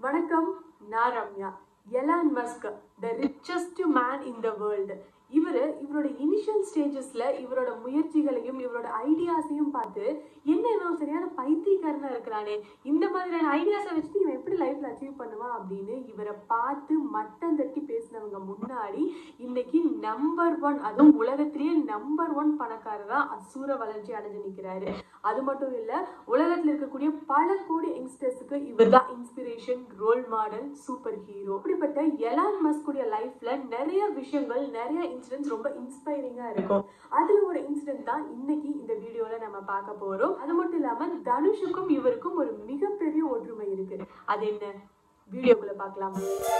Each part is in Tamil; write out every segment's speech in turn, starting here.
வணக்கம் நான் Ramya Elon Musk the richest man in the world இவர் இவரோட இனிஷியல் ஸ்டேஜஸ்ல இவரோட முயற்சிகளையும் இவரோட ஐடியாஸையும் பார்த்து என்ன இவன் சரியான பைத்தியக்காரனா இருக்கிறானே இந்த மாதிரியான ஐடியாஸை வச்சுட்டு இவன் எப்படி லைஃப்ல அச்சீவ் பண்ணுவான் அப்படின்னு இவரை பார்த்து மட்டம் தட்டி பேசினவங்க முன்னாடி இன்னைக்கு நம்பர் ஒன் அதுவும் உலகத்திலேயே நம்பர் ஒன் பணக்காரரா அசூர வளர்ச்சி அடைஞ்சு நிக்கிறாரு அது மட்டும் இல்ல உலகத்துல இருக்கக்கூடிய பல கோடி யங்ஸ்டர்ஸுக்கு இவர் தான் inspiration role model super hero அப்படிப்பட்ட எலான் மஸ்குடைய லைஃப்ல நிறைய விஷயங்கள் நிறைய இன்சிடென்ட்ஸ் ரொம்ப இன்ஸ்பைரிங்கா இருக்கும் அதுல ஒரு இன்சிடென்ட் தான் இன்னைக்கு இந்த வீடியோல நம்ம பார்க்க போறோம் அது மட்டும் இல்லாம தனுஷுக்கும் இவருக்கும் ஒரு மிகப்பெரிய ஒற்றுமை இருக்கு அது என்ன வீடியோக்குள்ள பார்க்கலாம்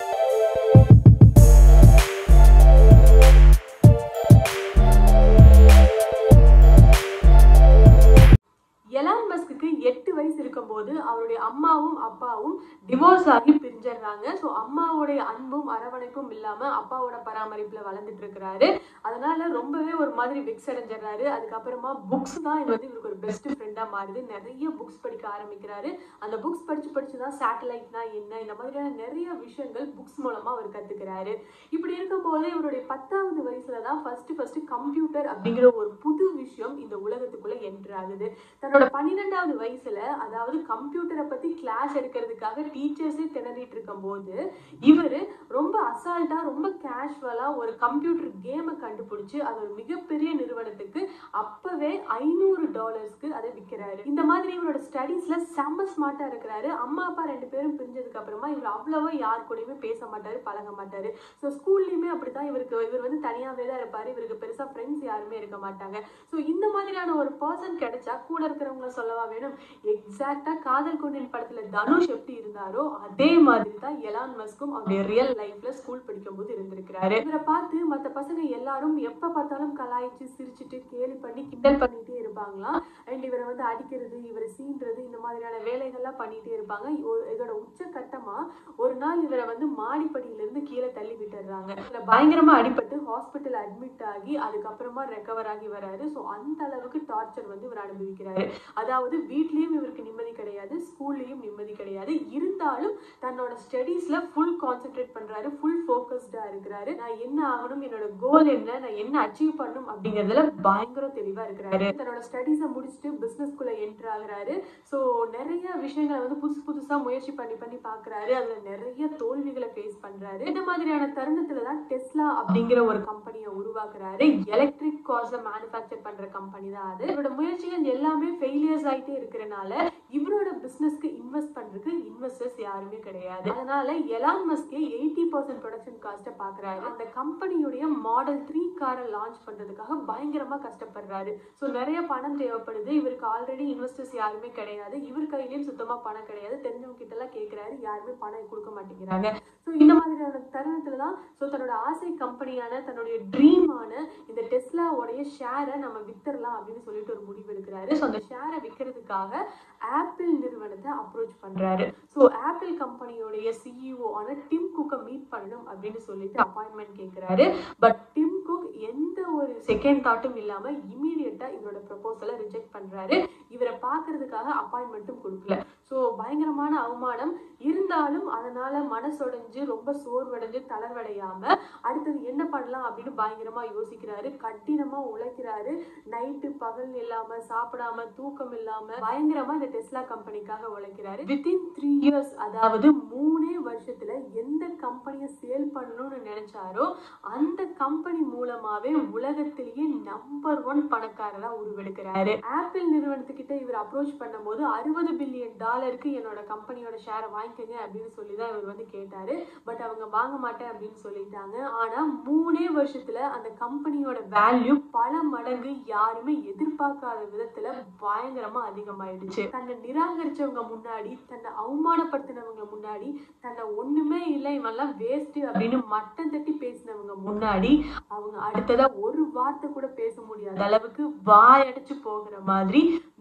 எலான் மஸ்க்கு எட்டு வயசு இருக்கும்போது அவருடைய அம்மாவும் அப்பாவும் டிவோர்ஸ் ஆகி பிரிஞ்சிடுறாங்க ஸோ அம்மாவுடைய அன்பும் அரவணைப்பும் இல்லாம அப்பாவோட பராமரிப்புல வளர்ந்துட்டு இருக்கிறாரு அதனால ரொம்பவே ஒரு மாதிரி விக்ஸ் அடைஞ்சிடுறாரு அதுக்கப்புறமா புக்ஸ் தான் இது வந்து இவருக்கு ஒரு பெஸ்ட் ஃப்ரெண்டா மாறுது நிறைய புக்ஸ் படிக்க ஆரம்பிக்கிறாரு அந்த புக்ஸ் படிச்சு படிச்சு தான் சேட்டலைட்னா என்ன இந்த மாதிரியான நிறைய விஷயங்கள் புக்ஸ் மூலமா அவர் கத்துக்கிறாரு இப்படி இருக்கும்போது இவருடைய பத்தாவது வயசுல தான் ஃபர்ஸ்ட் ஃபர்ஸ்ட் கம்ப்யூட்டர் அப்படிங்கிற ஒரு புது விஷயம் இந்த உலகத்துக்குள்ள என்ட்ரு ஆகுது தன்னோட பன்னிரெண்டாவது வயசுல அதாவது கம்ப்யூட்டரை பத்தி கிளாஸ் எடுக்கிறதுக்காக டீச்சர்ஸே திணறிட்டு இருக்கும்போது இவரு ரொம்ப அசால்ட்டா ரொம்ப கேஷுவலா ஒரு கம்ப்யூட்டர் கேமை கண்டுபிடிச்சு அது ஒரு மிகப்பெரிய நிறுவனத்துக்கு அப்பவே ஐநூறு டாலர்ஸ்க்கு அதை விற்கிறாரு இந்த மாதிரி இவரோட ஸ்டடீஸ்ல செம்ம ஸ்மார்ட்டா இருக்கிறாரு அம்மா அப்பா ரெண்டு பேரும் பிரிஞ்சதுக்கு அப்புறமா இவர் அவ்வளவா யார் கூடயுமே பேச மாட்டாரு பழக மாட்டாரு ஸோ ஸ்கூல்லையுமே அப்படிதான் இவருக்கு இவர் வந்து தனியாவே தான் இருப்பாரு இவருக்கு பெருசா ஃப்ரெண்ட்ஸ் யாருமே இருக்க மாட்டாங்க ஸோ இந்த மாதிரியான ஒரு பர்சன் கிடைச்சா கூட இருக்கிறவங்கள சொல்லவா வேணும் எக்ஸாக்டா காதல் கொண்டின் படத்துல தனுஷ் எப்படி இருந்தாரோ அதே மாதிரி தான் எலான் மஸ்கும் அவருடைய ரியல் லைஃப்ல ஸ்கூல் படிக்கும் போது இருந்திருக்கிறாரு இவரை பார்த்து மத்த பசங்க எல்லாரும் எப்ப பார்த்தாலும் கலாய்ச்சி சிரிச்சுட்டு கேலி பண்ணி கிண்டல் பண்ணிட்டே இருப்பாங்களாம் அண்ட் இவரை வந்து அடிக்கிறது இவரை சீன்றது இந்த மாதிரியான வேலைகள்லாம் பண்ணிட்டே இருப்பாங்க ஒரு- இதோட உச்சக்கட்டமா ஒரு நாள் இவரை வந்து மாடிப்படியில இருந்து கீழே தள்ளி விட்டுறாங்க இதுல பயங்கரமா அடிபட்டு ஹாஸ்பிட்டல் அட்மிட் ஆகி அதுக்கப்புறமா ரெக்கவர் ஆகி வராரு ஸோ அந்த அளவுக்கு டார்ச்சர் வந்து இவர் அனுபவிக்கிறாரு அதாவது வீட்லயும் இவருக்கு நிம்மதி கிடையாது ஸ்கூல்லயும் நிம்மதி கிடையாது இருந்தாலும் தன்னோட ஸ்டடீஸ்ல ஃபுல் கான்சென்ட்ரேட் பண்றாரு ஃபுல் ஃபோக்கஸ்டா இருக்கிறாரு நான் என்ன ஆகணும் என்னோட கோல் என்ன நான் என்ன அச்சீவ் பண்ணணும் அப்படிங்கறதுல பயங்கர தெளிவா இருக்கிறாரு தன்னோட ஸ்டடீஸை முடிச்சுட்டு பிசினஸ்குள்ள என்டர் ஆகுறாரு ஸோ நிறைய விஷயங்களை வந்து புதுசு புதுசா முயற்சி பண்ணி பண்ணி பாக்குறாரு அதுல நிறைய தோல்விகளை ஃபேஸ் பண்றாரு இந்த மாதிரியான தருணத்துல தான் டெஸ்லா அப்படிங்கிற ஒரு கம்பெனியை உருவாக்குறாரு எலக்ட்ரிக் கார்ஸை மேனுஃபேக்சர் பண்ற கம்பெனி தான் அது இவரோட முயற்சிகள் எல்லாமே ஃபெயிலியர்ஸ் ஆயிட்டே இருக்கிறனால இவரோட பிசினஸ்க்கு இன்வெஸ்ட் பண்றதுக்கு இன்வெஸ்டர்ஸ் யாருமே கிடையாது அதனால எலான் மஸ்கே எயிட்டி பர்சன்ட் ப்ரொடக்ஷன் காஸ்ட்டை பாக்குறாரு அந்த கம்பெனியுடைய மாடல் த்ரீ காரை லான்ச் பண்றதுக்காக பயங்கரமா கஷ்டப்படுறாரு ஸோ நிறைய பணம் தேவைப்படுது இவருக்கு ஆல்ரெடி இன்வெஸ்டர்ஸ் யாருமே கிடையாது இவர் கையிலயும் சுத்தமா பணம் கிடையாது தெரிஞ்சவங்க கிட்ட எல்லாம் கேட்கிறாரு யாருமே பணம் கொடுக்க மாட்டேங்கிறாங்க ஸோ இந்த மாதிரியான தருணத்துல தான் ஸோ தன்னோட ஆசை கம்பெனியான தன்னுடைய ட்ரீமான இந்த டெஸ்லாவோடைய ஷேரை நம்ம வித்துறலாம் அப்படின்னு சொல்லிட்டு ஒரு முடிவு எடுக்கிறாரு ஸோ அந்த ஷேரை விற்கிறதுக்காக ஆப்பிள் நிறுவனத்தை அப்ரோச் பண்றாரு ஸோ ஆப்பிள் கம்பெனியோடைய சிஇஓ ஆன டிம் குக்கை மீட் பண்ணணும் அப்படின்னு சொல்லிட்டு அப்பாயின்மெண்ட் கேட்கிறாரு பட் டிம் குக் எந்த ஒரு செகண்ட் தாட்டும் இல்லாம இமீடியட்டா இவரோட ப்ரொபோசலை ரிஜெக்ட் பண்றாரு இவரை பார்க்கறதுக்காக அப்பாயின்மெண்ட்டும் கொடுக்கல ஸோ பயங்கரமான அவமானம் இருந்தாலும் அதனால மனசொடைஞ்சு ரொம்ப சோர்வடைஞ்சு தளர்வடையாம அடுத்தது என்ன பண்ணலாம் அப்படின்னு பயங்கரமா யோசிக்கிறாரு கடினமா உழைக்கிறாரு நைட்டு பகல் இல்லாம சாப்பிடாம தூக்கம் இல்லாம பயங்கரமா இந்த டெஸ்லா கம்பெனிக்காக உழைக்கிறாரு வித்தின் த்ரீ இயர்ஸ் அதாவது மூணே வருஷத்துல எந்த கம்பெனியை சேல் பண்ணணும்னு நினைச்சாரோ அந்த கம்பெனி மூலமாவே உலகத்திலேயே நம்பர் ஒன் பணக்காரரா உருவெடுக்கிறாரு ஆப்பிள் நிறுவனத்துக்கிட்ட இவர் அப்ரோச் பண்ணும்போது அறுபது பில்லியன் டாலருக்கு என்னோட கம்பெனியோட ஷேரை வாங்கிக்கோங்க அப்படின்னு சொல்லி தான் இவர் வந்து கேட்டாரு பட் அவங்க வாங்க மாட்டேன் அப்படின்னு சொல்லிட்டாங்க ஆனா மூணே வருஷத்துல அந்த கம்பெனியோட வேல்யூ பல மடங்கு யாருமே எதிர்பார்க்காத விதத்துல பயங்கரமா அதிகமாயிடுச்சு தன்னை நிராகரிச்சவங்க முன்னாடி தன்னை அவமானப்படுத்தினவங்க முன்னாடி தன்னை ஒண்ணுமே இல்லை இவெல்லாம் வேஸ்ட் அப்படின்னு மட்டம் தட்டி பேசினவங்க முன்னாடி அவங்க அடுத்ததா ஒரு வார்த்தை கூட பேச முடியாத அளவுக்கு வாயடைச்சு போகிற மாதிரி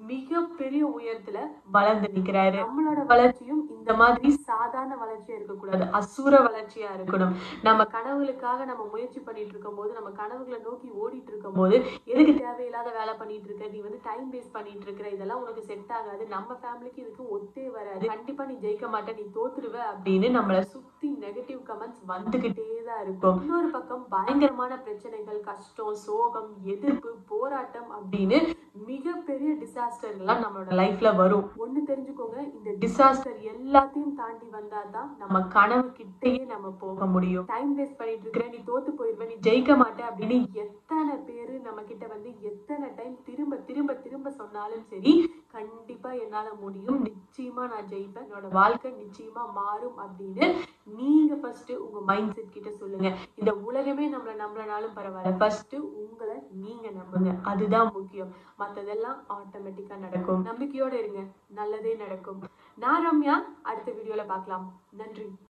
மிகப்பெரிய உயரத்துல வளர்ந்து நிக்கிறாரு நம்மளோட வளர்ச்சியும் இந்த மாதிரி சாதாரண வளர்ச்சியா இருக்கக்கூடாது அசுர வளர்ச்சியா இருக்கணும் நம்ம கனவுகளுக்காக நம்ம முயற்சி பண்ணிட்டு இருக்கும் போது நம்ம கனவுகளை நோக்கி ஓடிட்டு இருக்கும் போது எதுக்கு தேவையில்லாத வேலை பண்ணிட்டு இருக்க நீ வந்து டைம் வேஸ்ட் பண்ணிட்டு இருக்கிற இதெல்லாம் உனக்கு செட் ஆகாது நம்ம ஃபேமிலிக்கு இதுக்கு ஒத்தே வராது கண்டிப்பா நீ ஜெயிக்க மாட்ட நீ தோத்துருவ அப்படின்னு நம்மள சுத்தி நெகட்டிவ் கமெண்ட்ஸ் வந்துகிட்டே தான் இருக்கும் இன்னொரு பக்கம் பயங்கரமான பிரச்சனைகள் கஷ்டம் சோகம் எதிர்ப்பு போராட்டம் அப்படின்னு மிகப்பெரிய டிசாஸ்டர்லாம் நம்மளோட லைஃப்ல வரும் ஒண்ணு தெரிஞ்சுக்கோங்க இந்த டிசாஸ்டர் எல்லாத்தையும் தாண்டி வந்தாதான் நம்ம கனவு கிட்டேயே நம்ம போக முடியும் டைம் வேஸ்ட் பண்ணிட்டு இருக்கிற நீ தோத்து போயிருவ நீ ஜெயிக்க மாட்ட அப்படின்னு எத்தனை பேரு நம்ம கிட்ட வந்து எத்தனை டைம் திரும்ப திரும்ப திரும்ப சொன்னாலும் சரி கண்டிப்பா என்னால முடியும் நிச்சயமா நான் ஜெயிப்பேன் என்னோட வாழ்க்கை நிச்சயமா மாறும் அப்படின்னு நீங்க ஃபர்ஸ்ட் உங்க மைண்ட் செட் கிட்ட சொல்லுங்க இந்த உலகமே நம்மள நம்பலனாலும் பரவாயில்ல ஃபர்ஸ்ட் உங்களை நீங்க நம்புங்க அதுதான் முக்கியம் மத்ததெல்லாம் ஆட்டோமேட்டிக்கா நடக்கும் நம்பிக்கையோட இருங்க நல்லதே நடக்கும் நான் ரம்யா அடுத்த வீடியோல பார்க்கலாம் நன்றி